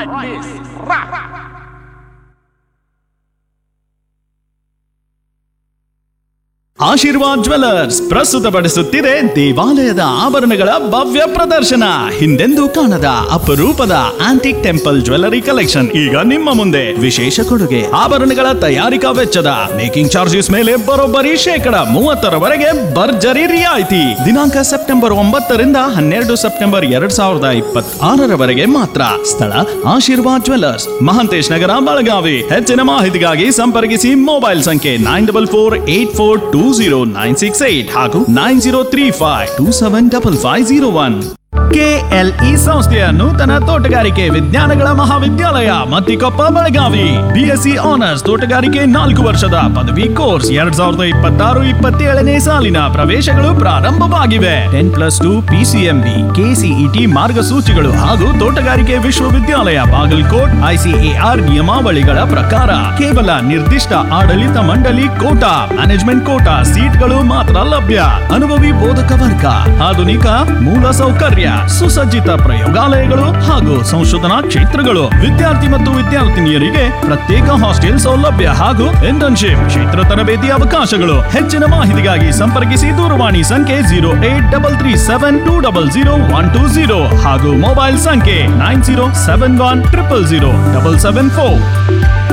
Right, miss. Rock. Ashirwad jewellers ಪ್ರಸ್ತುತಪಡಿಸುತ್ತಿದೆ ದೇವಾಲಯದ ಆಭರಣಗಳ ಭವ್ಯ ಪ್ರದರ್ಶನ ಹಿಂದೆಂದೂ ಕಾಣದ ಅಪರೂಪದ ಆಂಟಿಕ್ ಟೆಂಪಲ್ ಜ್ವೆಲ್ಲರಿ ಕಲೆಕ್ಷನ್ ಈಗ ನಿಮ್ಮ ಮುಂದೆ ವಿಶೇಷ ಕೊಡುಗೆ ಆಭರಣಗಳ ತಯಾರಿಕಾ ವೆಚ್ಚದ ಮೇಕಿಂಗ್ ಚಾರ್ಜಸ್ ಮೇಲೆ ಬರೋಬ್ಬರಿ ಶೇಕಡ ಮೂವತ್ತರವರೆಗೆ ಭರ್ಜರಿ ರಿಯಾಯಿತಿ ದಿನಾಂಕ ಸೆಪ್ಟೆಂಬರ್ ಒಂಬತ್ತರಿಂದ ಹನ್ನೆರಡು ಸೆಪ್ಟೆಂಬರ್ ಎರಡ್ ಸಾವಿರದ ಇಪ್ಪತ್ತ ಆರರವರೆಗೆ ಮಾತ್ರ ಸ್ಥಳ ಆಶೀರ್ವಾದ್ ಜ್ವೆಲ್ಲರ್ಸ್ ಮಹಂತೇಶ್ ನಗರ ಬೆಳಗಾವಿ ಹೆಚ್ಚಿನ ಮಾಹಿತಿಗಾಗಿ ಸಂಪರ್ಕಿಸಿ ಮೊಬೈಲ್ ಸಂಖ್ಯೆ nine double four eight four two zero nine six eight ಹಾಗೂ nine zero three five two seven double five zero one KLE ಸಂಸ್ಥೆಯ ನೂತನ ತೋಟಗಾರಿಕೆ ವಿಜ್ಞಾನಗಳ ಮಹಾವಿದ್ಯಾಲಯ ಮತ್ತಿಕೊಪ್ಪ ಬೆಳಗಾವಿ ಬಿಎಸ್ಸಿ ಆನರ್ಸ್ ತೋಟಗಾರಿಕೆ ನಾಲ್ಕು ವರ್ಷದ ಪದವಿ ಕೋರ್ಸ್ ಎರಡ್ ಸಾವಿರದ ಇಪ್ಪತ್ತಾರು ಇಪ್ಪತ್ತೇಳನೇ ಸಾಲಿನ ಪ್ರವೇಶಗಳು ಪ್ರಾರಂಭವಾಗಿವೆ ten plus two PCMB KCET ಮಾರ್ಗಸೂಚಿಗಳು ಹಾಗೂ ತೋಟಗಾರಿಕೆ ವಿಶ್ವವಿದ್ಯಾಲಯ ಬಾಗಲಕೋಟ್ ಐಸಿಎಆರ್ ನಿಯಮಾವಳಿಗಳ ಪ್ರಕಾರ ಕೇವಲ ನಿರ್ದಿಷ್ಟ ಆಡಳಿತ ಮಂಡಳಿ ಕೋಟಾ ಮ್ಯಾನೇಜ್ಮೆಂಟ್ ಕೋಟಾ ಸೀಟ್ಗಳು ಮಾತ್ರ ಲಭ್ಯ ಅನುಭವಿ ಬೋಧಕ ವರ್ಗ ಆಧುನಿಕ ಮೂಲ ಸೌಕರ್ಯ ಸುಸಜ್ಜಿತ ಪ್ರಯೋಗಾಲಯಗಳು ಹಾಗೂ ಸಂಶೋಧನಾ ಕ್ಷೇತ್ರಗಳು ವಿದ್ಯಾರ್ಥಿ ಮತ್ತು ವಿದ್ಯಾರ್ಥಿನಿಯರಿಗೆ ಪ್ರತ್ಯೇಕ ಹಾಸ್ಟೆಲ್ ಸೌಲಭ್ಯ ಹಾಗೂ ಇಂಟರ್ನ್ಶಿಪ್ ಕ್ಷೇತ್ರ ತರಬೇತಿ ಅವಕಾಶಗಳು ಹೆಚ್ಚಿನ ಮಾಹಿತಿಗಾಗಿ ಸಂಪರ್ಕಿಸಿ ದೂರವಾಣಿ ಸಂಖ್ಯೆ zero eight double three seven two double zero one two zero ಹಾಗೂ ಮೊಬೈಲ್ ಸಂಖ್ಯೆ nine zero seven one triple zero double seven four